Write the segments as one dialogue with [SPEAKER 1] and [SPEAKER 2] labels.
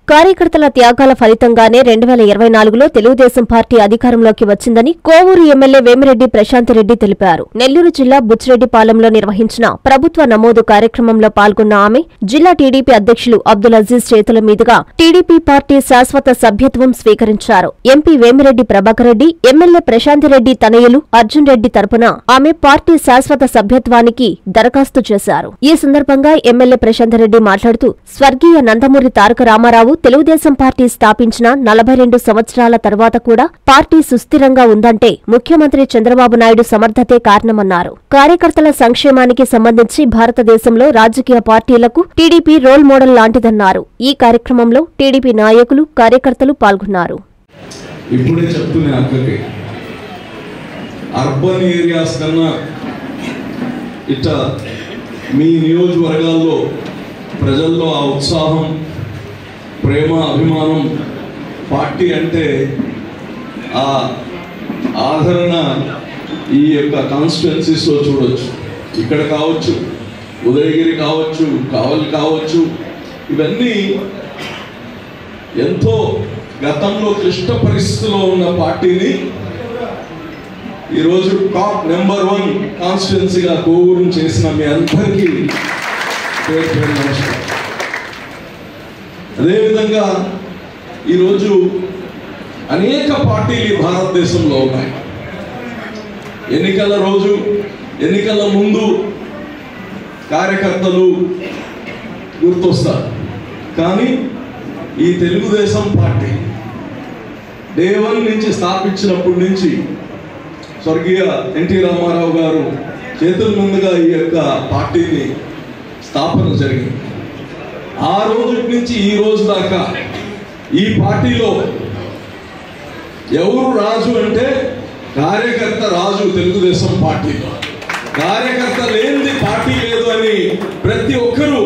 [SPEAKER 1] కార్యకర్తల త్యాగాల ఫలితంగానే రెండు వేల ఇరవై నాలుగులో తెలుగుదేశం పార్టీ అధికారంలోకి వచ్చిందని కోవూరు ఎమ్మెల్యే వేమిరెడ్డి ప్రశాంతిరెడ్డి తెలిపారు నెల్లూరు జిల్లా బుచ్చిరెడ్డిపాలెంలో నిర్వహించిన ప్రభుత్వ నమోదు కార్యక్రమంలో పాల్గొన్న ఆమె జిల్లా టీడీపీ అధ్యక్షులు అబ్దుల్ అజీజ్ చేతుల మీదుగా టీడీపీ పార్టీ శాశ్వత సభ్యత్వం స్వీకరించారు ఎంపీ వేమిరెడ్డి ప్రభాకర్ రెడ్డి ఎమ్మెల్యే ప్రశాంతిరెడ్డి తనయులు అర్జున్ రెడ్డి తరపున ఆమె పార్టీ శాశ్వత సభ్యత్వానికి దరఖాస్తు చేశారు ఈ సందర్భంగా ఎమ్మెల్యే ప్రశాంతిరెడ్డి మాట్లాడుతూ స్వర్గీయ నందమూరి తారక రామారావు తెలుగుదేశం పార్టీ స్థాపించిన నలభై రెండు సంవత్సరాల తర్వాత కూడా పార్టీ సుస్థిరంగా ఉందంటే ముఖ్యమంత్రి చంద్రబాబు నాయుడు సమర్థతే కారణమన్నారు కార్యకర్తల సంక్షేమానికి సంబంధించి భారతదేశంలో రాజకీయ పార్టీలకు టీడీపీ రోల్ మోడల్ లాంటిదన్నారు ఈ కార్యక్రమంలో టీడీపీ నాయకులు కార్యకర్తలు పాల్గొన్నారు
[SPEAKER 2] ఇప్పుడే చెప్తున్నా అక్కకి అర్బన్ ఏరియాస్ కన్నా ఇట్ట మీ నియోజకవర్గాల్లో ప్రజల్లో ఆ ఉత్సాహం ప్రేమ అభిమానం పార్టీ అంటే ఆ ఆదరణ ఈ యొక్క కాన్స్టిట్యున్సీస్లో చూడొచ్చు ఇక్కడ కావచ్చు ఉదయగిరి కావచ్చు కావలి కావచ్చు ఇవన్నీ ఎంతో గతంలో క్లిష్ట పరిస్థితిలో ఉన్న పార్టీని ఈరోజు టాప్ నెంబర్ వన్ కాన్స్టిట్యున్సీగా కోవూరుని చేసిన మీ అందరికీ పేరు పేరు నమస్కారం అదేవిధంగా ఈరోజు అనేక పార్టీలు ఈ భారతదేశంలో ఉన్నాయి ఎన్నికల రోజు ఎన్నికల ముందు కార్యకర్తలు గుర్తొస్తారు కానీ ఈ తెలుగుదేశం పార్టీ డే వన్ నుంచి స్థాపించినప్పటి నుంచి స్వర్గీయ ఎన్టీ రామారావు గారు చేతుల ముందుగా ఈ యొక్క పార్టీని స్థాపన జరిగింది ఆ రోజు నుంచి ఈ రోజు దాకా ఈ పార్టీలో ఎవరు రాజు అంటే కార్యకర్త రాజు తెలుగుదేశం పార్టీలో కార్యకర్త లేనిది పార్టీ లేదు అని ప్రతి ఒక్కరూ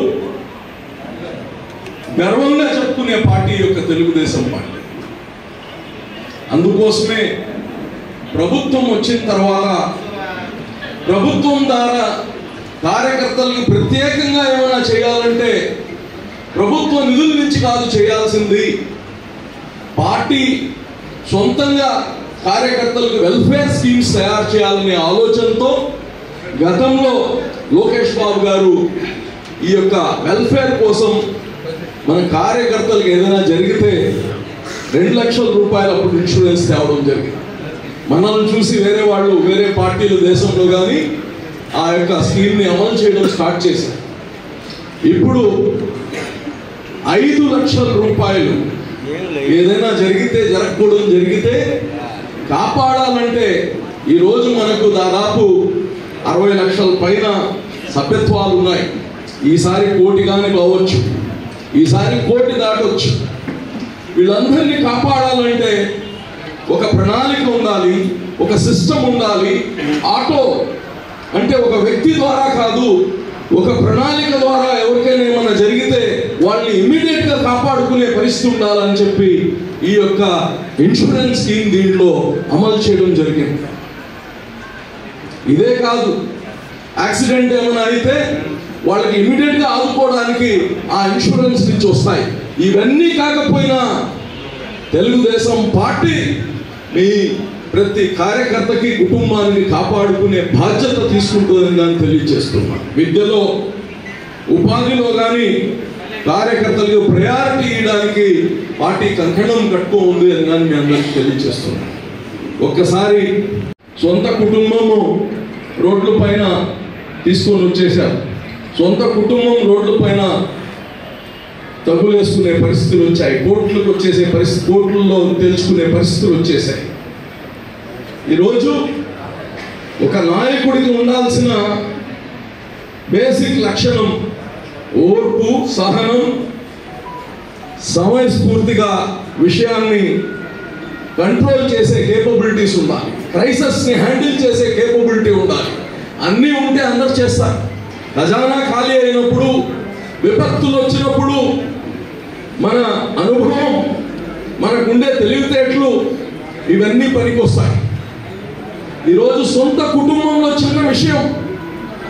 [SPEAKER 2] గర్వంగా చెప్పుకునే పార్టీ యొక్క తెలుగుదేశం పార్టీ అందుకోసమే ప్రభుత్వం వచ్చిన తర్వాత ప్రభుత్వం ద్వారా కార్యకర్తలకు ప్రత్యేకంగా ఏమైనా చేయాలంటే ప్రభుత్వ నిధుల నుంచి కాదు చేయాల్సింది పార్టీ సొంతంగా కార్యకర్తలకు వెల్ఫేర్ స్కీమ్స్ తయారు చేయాలనే ఆలోచనతో గతంలో లోకేష్ బాబు గారు ఈ యొక్క వెల్ఫేర్ కోసం మన కార్యకర్తలకు ఏదైనా జరిగితే రెండు లక్షల రూపాయలు అప్పుడు ఇన్సూరెన్స్ తేవడం జరిగింది మనల్ని చూసి వేరే వాళ్ళు వేరే పార్టీలు దేశంలో కానీ ఆ యొక్క స్కీమ్ని అమలు చేయడం స్టార్ట్ చేశారు ఇప్పుడు ఐదు లక్షల రూపాయలు ఏదైనా జరిగితే జరగకూడదు జరిగితే కాపాడాలంటే ఈరోజు మనకు దాదాపు అరవై లక్షల పైన సభ్యత్వాలు ఉన్నాయి ఈసారి కోటి కానీ కావచ్చు ఈసారి కోటి దాటొచ్చు వీళ్ళందరినీ కాపాడాలంటే ఒక ప్రణాళిక ఉండాలి ఒక సిస్టమ్ ఉండాలి ఆటో అంటే ఒక వ్యక్తి ద్వారా కాదు ఒక ప్రణాళిక ద్వారా ఎవరికైనా ఏమైనా జరిగితే వాళ్ళని ఇమ్మీడియట్ గా కాపాడుకునే పరిస్థితి ఉండాలని చెప్పి ఈ యొక్క ఇన్సూరెన్స్ స్కీమ్ దీంట్లో అమలు చేయడం జరిగింది ఇదే కాదు యాక్సిడెంట్ ఏమైనా అయితే వాళ్ళకి ఇమీడియట్ గా ఆదుకోవడానికి ఆ ఇన్సూరెన్స్ నుంచి వస్తాయి ఇవన్నీ కాకపోయినా తెలుగుదేశం పార్టీ మీ ప్రతి కార్యకర్తకి కుటుంబాన్ని కాపాడుకునే బాధ్యత తీసుకుంటుందని దాన్ని తెలియజేస్తున్నాను విద్యలో ఉపాధిలో కానీ కార్యకర్తలకు ప్రయారిటీ ఇవ్వడానికి పార్టీ కంకణం కట్టుకో ఉంది అని కానీ మీ అందరికీ తెలియజేస్తున్నాను ఒక్కసారి సొంత కుటుంబము రోడ్ల పైన తీసుకొని వచ్చేసారు సొంత కుటుంబం రోడ్ల పైన తగులేసుకునే పరిస్థితులు వచ్చాయి కోర్టులకు వచ్చేసే పరిస్థితి కోర్టుల్లో తెలుసుకునే పరిస్థితులు వచ్చేసాయి ఈరోజు ఒక నాయకుడికి ఉండాల్సిన బేసిక్ లక్షణం ఓర్పు సహనం సమయస్ఫూర్తిగా విషయాన్ని కంట్రోల్ చేసే కేపబిలిటీస్ ఉండాలి క్రైసిస్ని హ్యాండిల్ చేసే కేపబిలిటీ ఉండాలి అన్నీ ఉంటే అందరు చేస్తారు ఖజానా ఖాళీ అయినప్పుడు విపత్తులు వచ్చినప్పుడు మన అనుభవం మనకుండే తెలివితేటలు ఇవన్నీ పనికొస్తాయి ఈరోజు సొంత కుటుంబంలో చిన్న విషయం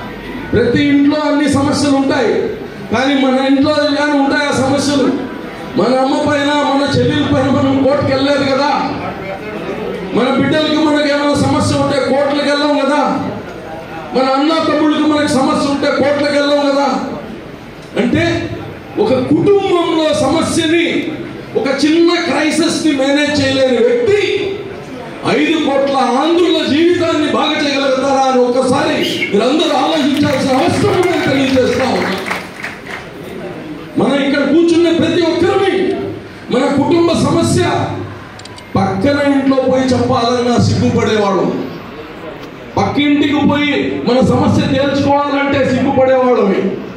[SPEAKER 2] ప్రతి ఇంట్లో అన్ని సమస్యలు ఉంటాయి కానీ మన ఇంట్లో కానీ ఉంటాయి ఆ సమస్యలు మన అమ్మ పైన మన చెల్లెల పైన మనం కోర్టుకు వెళ్ళలేదు కదా మన బిడ్డలకి మనకి ఏమైనా సమస్య ఉంటే కోర్టులకు వెళ్ళాం కదా మన అన్న తమ్ముళ్ళకి మనకి సమస్య ఉంటే కోర్టులకు వెళ్ళాం కదా అంటే ఒక కుటుంబంలో సమస్యని ఒక చిన్న క్రైసిస్ ని మేనేజ్ చేయలేని వ్యక్తి ఐదు కోట్ల ఆంధ్రుల జీవితాన్ని బాగా చేయగలుగుతారా అని ఒకసారి మీరందరూ ఆలోచించాల్సిన అవసరం ఉందని తెలియజేస్తా ఉన్నా మనం ఇక్కడ కూర్చున్న ప్రతి ఒక్కరిని మన కుటుంబ సమస్య పక్కన ఇంట్లో పోయి చెప్పాలన్నా సిగ్గుపడేవాళ్ళం పక్కింటికి పోయి మన సమస్య తేల్చుకోవాలంటే సిగ్గుపడేవాళ్ళమే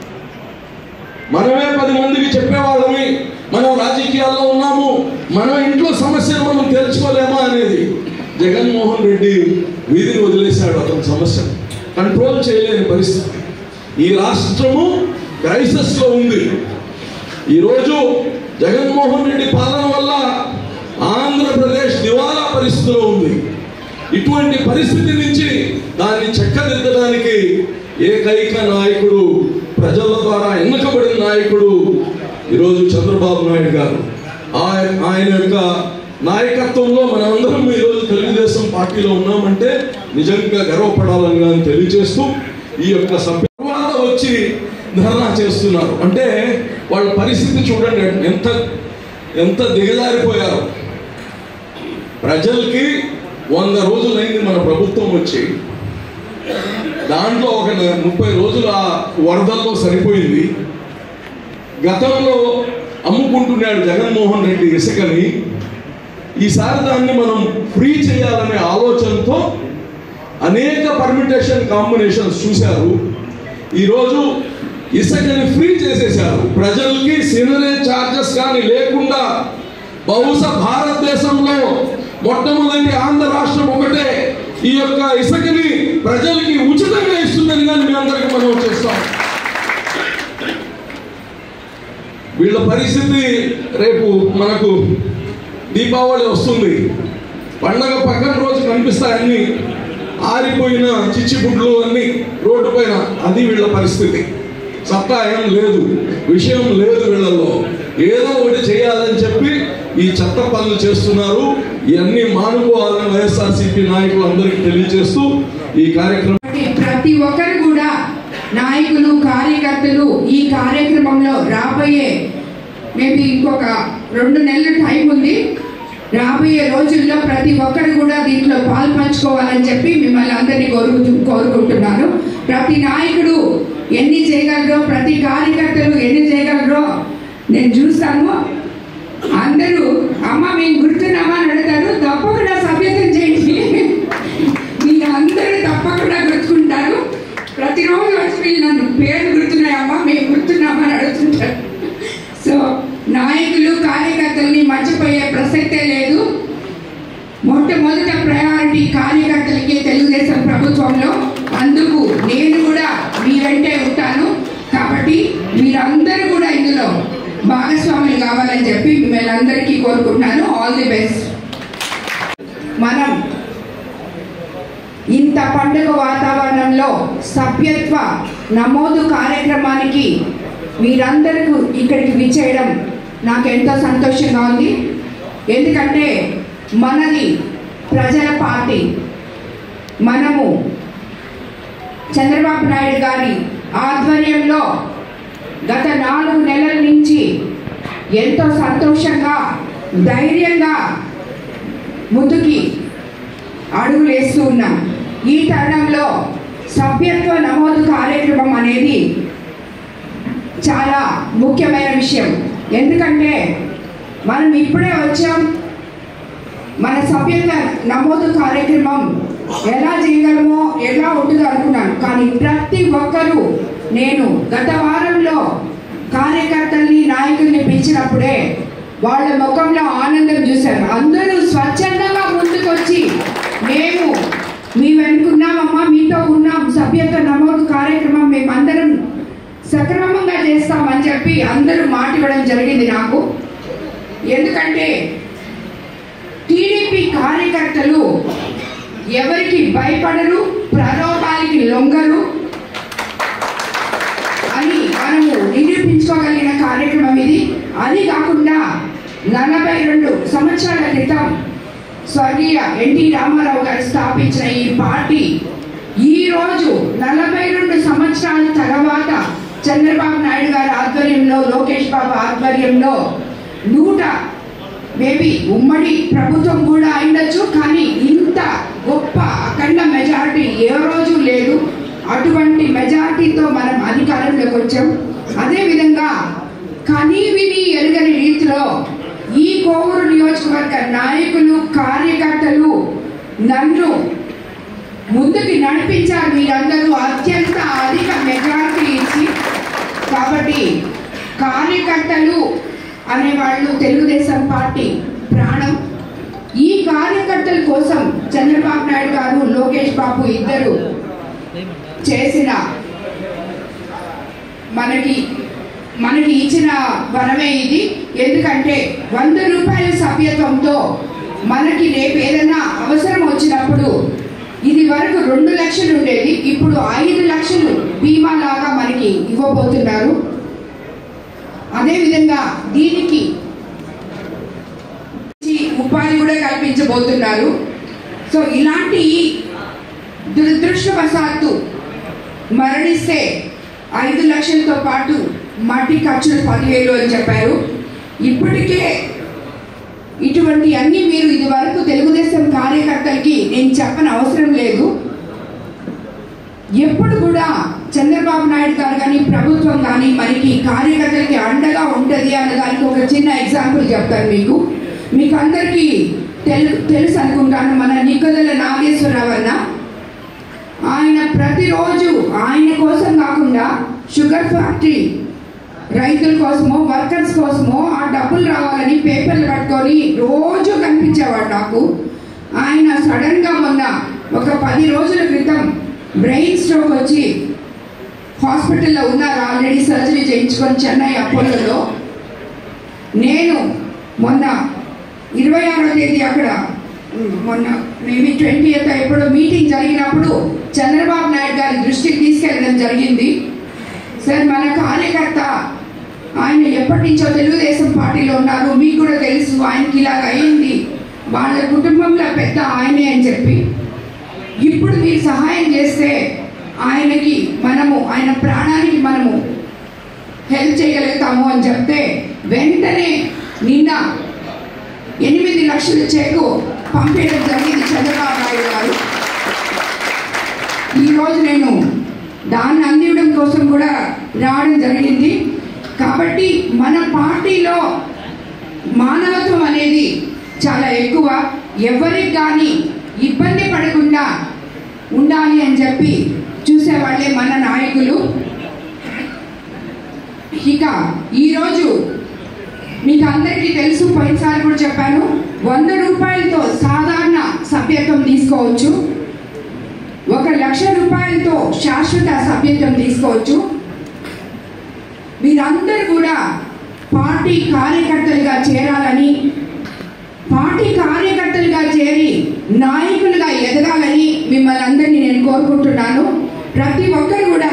[SPEAKER 2] మనమే పది మందికి చెప్పేవాళ్ళమి మనం రాజకీయాల్లో ఉన్నాము మన ఇంట్లో సమస్యను మనం తేల్చుకోలేమా అనేది జగన్మోహన్ రెడ్డి వీధిని వదిలేశాడు అతని సమస్య కంట్రోల్ చేయలేని పరిస్థితి ఈ రాష్ట్రము క్రైసిస్ లో ఉంది ఈరోజు జగన్మోహన్ రెడ్డి పాలన వల్ల ఆంధ్రప్రదేశ్ దివాలా పరిస్థితిలో ఉంది ఇటువంటి పరిస్థితి నుంచి దాన్ని చక్కదిద్దడానికి ఏకైక నాయకుడు ప్రజల ద్వారా ఎన్నుకబడిన నాయకుడు ఈరోజు చంద్రబాబు నాయుడు గారు ఆయ- ఆయన యొక్క నాయకత్వంలో మనందరం ఈరోజు తెలుగుదేశం పార్టీలో ఉన్నామంటే నిజంగా గర్వపడాలని కానీ తెలియజేస్తూ ఈ యొక్క సభ్య తర్వాత వచ్చి ధర్నా చేస్తున్నారు అంటే వాళ్ళ పరిస్థితి చూడండి ఎంత ఎంత దిగజారిపోయారు ప్రజలకి వంద రోజులైంది మన ప్రభుత్వం వచ్చి దాంట్లో ఒక న- ముప్పై రోజులు ఆ వరదల్లో సరిపోయింది గతంలో అమ్ముకుంటున్నాడు జగన్మోహన్ రెడ్డి ఇసుకని ఈసారి దాన్ని మనం ఫ్రీ చేయాలనే ఆలోచనతో అనేక పర్మిటేషన్ కాంబినేషన్స్ చూశారు ఈరోజు ఇసుకని ఫ్రీ చేసేశారు ప్రజలకి సినరేజ్ ఛార్జెస్ కానీ లేకుండా బహుశా భారతదేశంలో మొట్టమొదటి ఆంధ్ర రాష్ట్రం ఒకటే ఈ యొక్క ఇసుకని ప్రజలకి ఉచితంగా ఇస్తుందని కానీ మీ అందరికీ మనం చేస్తాం వీళ్ళ పరిస్థితి రేపు మనకు దీపావళి వస్తుంది పండగ పక్కన రోజు కనిపిస్తాయి అన్ని ఆరిపోయిన చిచ్చుబుడ్లు అన్ని రోడ్డు పైన అది వీళ్ళ పరిస్థితి సత్తా ఏం లేదు విషయం లేదు వీళ్ళల్లో ఏదో ఒకటి చేయాలని చెప్పి ఈ చెత్త పనులు చేస్తున్నారు ఇవన్నీ మానుకోవాలని వైఎస్ఆర్సీపీ నాయకులు అందరికీ తెలియజేస్తూ ఈ కార్యక్రమం
[SPEAKER 3] కాబట్టి ప్రతి ఒక్కరు కూడా నాయకులు కార్యకర్తలు ఈ కార్యక్రమంలో రాబోయే మేబీ ఇంకొక రెండు నెలల టైం ఉంది రాబోయే రోజుల్లో ప్రతి ఒక్కరు కూడా దీంట్లో పాల్పంచుకోవాలని చెప్పి మిమ్మల్ని అందరినీ కోరుకు కోరుకుంటున్నాను ప్రతి నాయకుడు ఎన్ని చేయగలరో ప్రతి కార్యకర్తలు ఎన్ని చేయగలరో నేను చూస్తాను అందరూ అమ్మ మేము గుర్తున్నామా అని అడుగుతారు తప్పకుండా సభ్యత్వం చేయండి మీరు అందరూ తప్పకుండా గుర్తుకుంటారు ప్రతిరోజు వచ్చి వీళ్ళు నన్ను పేర్లు గుర్తున్నాయమ్మా మేము గుర్తున్నామా అని అడుగుతుంటారు సో నాయకులు కార్యకర్తల్ని మర్చిపోయే ప్రసక్తే లేదు మొట్టమొదట ప్రయారిటీ కార్యకర్తలకి తెలుగుదేశం ప్రభుత్వంలో అందుకు నేను కూడా మీ వెంటే ఉంటాను కాబట్టి మీరందరూ కూడా ఇందులో భాగస్వాములు కావాలని చెప్పి మిమ్మల్ని అందరికీ కోరుకుంటున్నాను ఆల్ ది బెస్ట్ మనం ఇంత పండుగ వాతావరణంలో సభ్యత్వ నమోదు కార్యక్రమానికి మీరందరూ ఇక్కడికి విచ్చేయడం నాకు ఎంతో సంతోషంగా ఉంది ఎందుకంటే మనది ప్రజల పార్టీ మనము చంద్రబాబు నాయుడు గారి ఆధ్వర్యంలో గత నాలుగు నెలల నుంచి ఎంతో సంతోషంగా ధైర్యంగా ముందుకి అడుగులు వేస్తూ ఉన్నాం ఈ తరుణంలో సభ్యత్వ నమోదు కార్యక్రమం అనేది చాలా ముఖ్యమైన విషయం ఎందుకంటే మనం ఇప్పుడే వచ్చాం మన సభ్యత్వ నమోదు కార్యక్రమం ఎలా చేయగలమో ఎలా ఉంటుందో అనుకున్నాను కానీ ప్రతి ఒక్కరూ నేను గత వారంలో కార్యకర్తల్ని నాయకుల్ని పిలిచినప్పుడే వాళ్ళ ముఖంలో ఆనందం చూశారు అందరూ స్వచ్ఛందంగా ముందుకొచ్చి మేము మీ వెనుకున్నామమ్మా మీతో ఉన్నాం సభ్యత్వ నమోదు కార్యక్రమం మేము అందరం సక్రమంగా చేస్తామని చెప్పి అందరూ మాట ఇవ్వడం జరిగింది నాకు ఎందుకంటే టీడీపీ కార్యకర్తలు ఎవరికి భయపడరు ప్రలోభాలకి లొంగరు అని మనము నిరూపించుకోగలిగిన కార్యక్రమం ఇది అది కాకుండా నలభై రెండు సంవత్సరాల క్రితం స్వర్గీయ ఎన్టీ రామారావు గారు స్థాపించిన ఈ పార్టీ ఈ రోజు నలభై రెండు సంవత్సరాల తర్వాత చంద్రబాబు నాయుడు గారి ఆధ్వర్యంలో లోకేష్ బాబు ఆధ్వర్యంలో నూట మేబీ ఉమ్మడి ప్రభుత్వం కూడా అయిండొచ్చు కానీ ఇంత గొప్ప అఖండ మెజారిటీ ఏ రోజు లేదు అటువంటి మెజారిటీతో మనం అధికారంలోకి వచ్చాం అదేవిధంగా కనీ విని ఎరుగని రీతిలో ఈ కోవూరు నియోజకవర్గ నాయకులు కార్యకర్తలు నన్ను ముందుకు నడిపించారు మీరందరూ అత్యంత అధిక మెజారిటీ ఇచ్చి కాబట్టి కార్యకర్తలు అనేవాళ్ళు తెలుగుదేశం పార్టీ ప్రాణం ఈ కార్యకర్తల కోసం చంద్రబాబు నాయుడు గారు లోకేష్ బాబు ఇద్దరు చేసిన మనకి మనకి ఇచ్చిన వరమే ఇది ఎందుకంటే వంద రూపాయల సభ్యత్వంతో మనకి రేపు ఏదైనా అవసరం వచ్చినప్పుడు ఇది వరకు రెండు లక్షలు ఉండేది ఇప్పుడు ఐదు లక్షలు బీమా లాగా మనకి ఇవ్వబోతున్నారు అదేవిధంగా దీనికి ఉపాధి కూడా కల్పించబోతున్నారు సో ఇలాంటి దురదృష్టవశాత్తు మరణిస్తే ఐదు లక్షలతో పాటు మట్టి ఖర్చులు పదివేలు అని చెప్పారు ఇప్పటికే ఇటువంటి అన్ని మీరు ఇది వరకు తెలుగుదేశం కార్యకర్తలకి నేను చెప్పని అవసరం లేదు ఎప్పుడు కూడా చంద్రబాబు నాయుడు గారు కానీ ప్రభుత్వం కానీ మనకి కార్యకర్తలకి అండగా ఉంటుంది అన్న దానికి ఒక చిన్న ఎగ్జాంపుల్ చెప్తాను మీకు మీకు అందరికీ తెలు తెలుసు అనుకుంటాను మన నికోదల నాగేశ్వరరావు అన్న ఆయన ప్రతిరోజు ఆయన కోసం కాకుండా షుగర్ ఫ్యాక్టరీ రైతుల కోసమో వర్కర్స్ కోసమో ఆ డబ్బులు రావాలని పేపర్లు పట్టుకొని రోజు కనిపించేవాడు నాకు ఆయన సడన్ గా మొన్న ఒక పది రోజుల క్రితం బ్రెయిన్ స్ట్రోక్ వచ్చి హాస్పిటల్లో ఉన్నారు ఆల్రెడీ సర్జరీ చేయించుకొని చెన్నై అపోలోలో నేను మొన్న ఇరవై ఆరో తేదీ అక్కడ ఉమ్, మొన్న మేబీ ట్వంటీ ఎప్పుడో మీటింగ్ జరిగినప్పుడు చంద్రబాబు నాయుడు గారి దృష్టికి తీసుకెళ్ళడం జరిగింది సార్ మన కార్యకర్త ఆయన ఎప్పటి నుంచో తెలుగుదేశం పార్టీలో ఉన్నారు మీకు కూడా తెలుసు ఆయనకి ఇలాగ అయింది వాళ్ళ కుటుంబంలో పెద్ద ఆయనే అని చెప్పి ఇప్పుడు మీరు సహాయం చేస్తే ఆయనకి మనము ఆయన ప్రాణానికి మనము హెల్ప్ చేయగలుగుతాము అని చెప్తే వెంటనే నిన్న ఎనిమిది లక్షల చెక్కు పంపేయడం జరిగింది చంద్రబాబు నాయుడు గారు ఈరోజు నేను దాన్ని అందివ్వడం కోసం కూడా రావడం జరిగింది కాబట్టి మన పార్టీలో మానవత్వం అనేది చాలా ఎక్కువ ఎవరికి కానీ ఇబ్బంది పడకుండా ఉండాలి అని చెప్పి చూసేవాళ్ళే మన నాయకులు ఇక ఈరోజు మీకు అందరికీ తెలుసు పోయినసారి కూడా చెప్పాను వంద రూపాయలతో సాధారణ సభ్యత్వం తీసుకోవచ్చు ఒక లక్ష రూపాయలతో శాశ్వత సభ్యత్వం తీసుకోవచ్చు మీరందరూ కూడా పార్టీ కార్యకర్తలుగా చేరాలని పార్టీ కార్యకర్తలుగా చేరి నాయకులుగా ఎదగాలని మిమ్మల్ని అందరినీ నేను కోరుకుంటున్నాను ప్రతి ఒక్కరు కూడా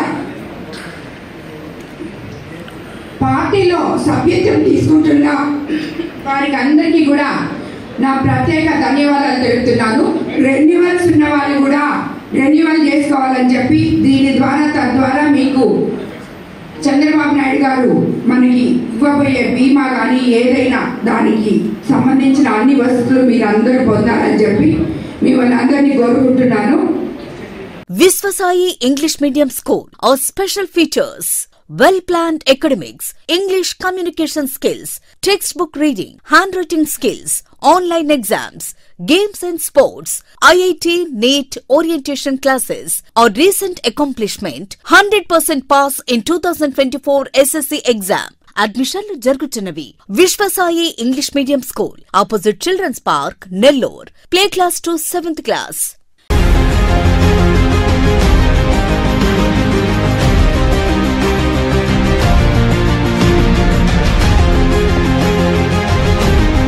[SPEAKER 3] పార్టీలో సభ్యత్వం తీసుకుంటున్న వారికి అందరికీ కూడా నా ప్రత్యేక ధన్యవాదాలు తెలుపుతున్నాను రెన్యువల్స్ ఉన్న వాళ్ళు కూడా రెన్యువల్ చేసుకోవాలని చెప్పి దీని ద్వారా తద్వారా మీకు చంద్రబాబు నాయుడు గారు మనకి ఇవ్వబోయే బీమా కానీ ఏదైనా దానికి సంబంధించిన అన్ని వసతులు మీరు అందరూ పొందాలని చెప్పి మిమ్మల్ని అందరినీ కోరుకుంటున్నాను
[SPEAKER 4] Visvasai English Medium School. Our special features well planned academics, English communication skills, textbook reading, handwriting skills, online exams, games and sports, IIT NEET orientation classes. Our recent accomplishment 100% pass in 2024 SSC exam. అడ్మిషన్లు జరుగుతున్నవి Viswasai English medium school opposite children's park Nellore play class to seventh class